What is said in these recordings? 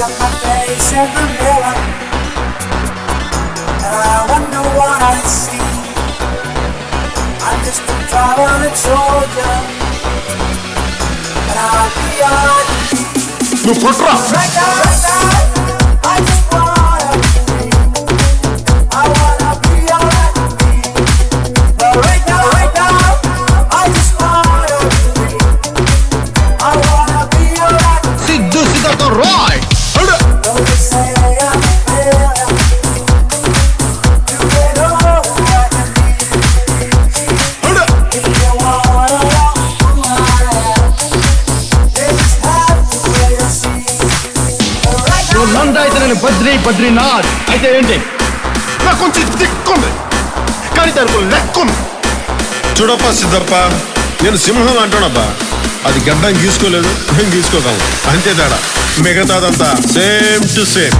at my face in the mirror, and I wonder what I see. I'm just a traveling soldier, and I'll be on నువ్వు కొట్రా right now, right now. I just wanna be. I wanna be alright with me. But right now, right now, I just wanna be. I wanna be alright with me. Siddhu సిద్ధతో Roy అడు. Don't you say I'm a failure. You can know I can be. అడు. If you wanna know who I am, then just have to wait and see. But right now. నువ్వు నంద అయితే నేను బద్రి బద్రీనాథ్ అయితే ఏంటి నాకు కొంచెం దిక్కుంది కానీ దానికి ఒక లెక్కుంది చూడప్ప సిద్ధప్ప నేను సింహం అంటానబ్బా అది గడ్డం గీసుకోలేదు నేను గీసుకోగలను అంతే తేడా మిగతాదంతా సేమ్ టు సేమ్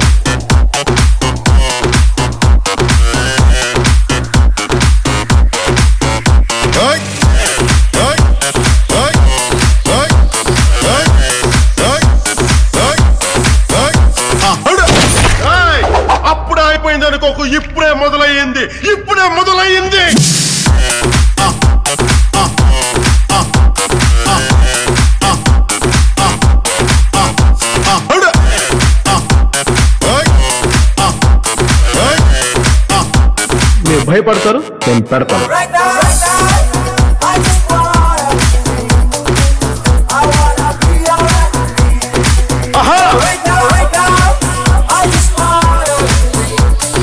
ఓయ్ ఓయ్ ఓయ్ ఓయ్ ఓయ్ ఓయ్ ఓయ్ ఓయ్ అహడు. ఏయ్! అప్పుడే అయిపోయింది అనుకోకు ఇప్పుడే మొదలయ్యింది ఇప్పుడే మొదలయ్యింది ఆ, ఆ, ఆ, ఆ, ఆ, ఆ, ఆ, అహడు. ఆ, ఓయ్! ఆ, ఓయ్! ఆ. మీరు భయపడతారు నేను పెడతాను Right now, right now, I just wanna be. I wanna be alright with me. ఆహా! Right now, right now, I just wanna be.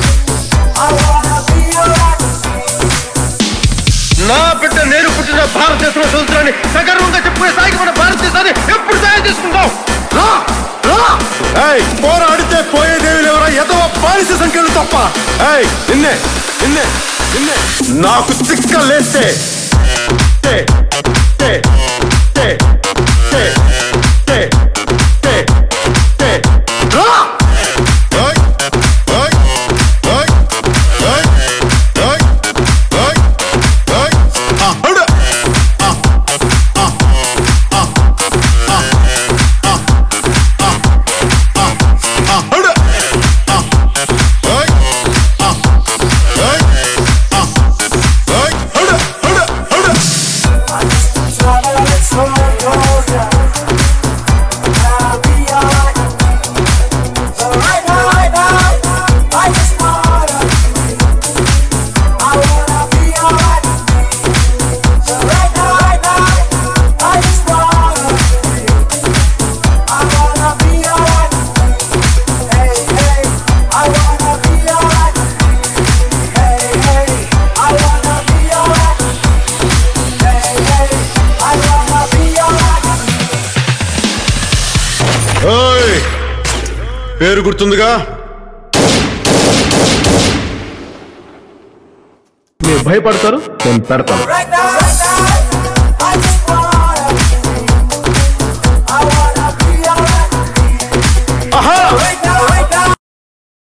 I wanna be alright with me. నా బిడ్డ నేను పుట్టిన భారతదేశంలో సముద్రాన్ని సగర్వంగా చెప్పుకునే స్థాయికి మన భారతదేశాన్ని ఎప్పుడు తయారు చేసుకుంటాం రా రా ఏయ్ పోరాడితే పోయేదేవి లేవరా ఎదవ బానిస సంఖ్యలు తప్ప ఏయ్ నిన్నే నిన్నే నిన్నే నాకు తిక్క లేస్తే టే, టే, టే, టే, టే, టే, టే. రా! ఓయ్, ఓయ్, ఓయ్, ఓయ్, ఓయ్, ఓయ్, ఓయ్. ఆ, హడు. ఆ, ఆ, ఆ, ఆ, ఆ, ఆ. అహడు. ఆ. ఓయ్. ఆ. ఓయ్. ఆ. ఓయ్. హడు. హడు. హడు. Traveling soldier, I'll be alright with me. But right now, right now, I just wanna be. I wanna be alright with me. But right now, right now, I just wanna be. I wanna be alright with me. Hey, hey, I wanna be alright with me. Hey, hey, I wanna be alright with me. Hey, hey, I wanna be alright with me. ఓయ్. పేరు గుర్తుందిగా మీరు భయపడతారు నేను పెడతాను Right now,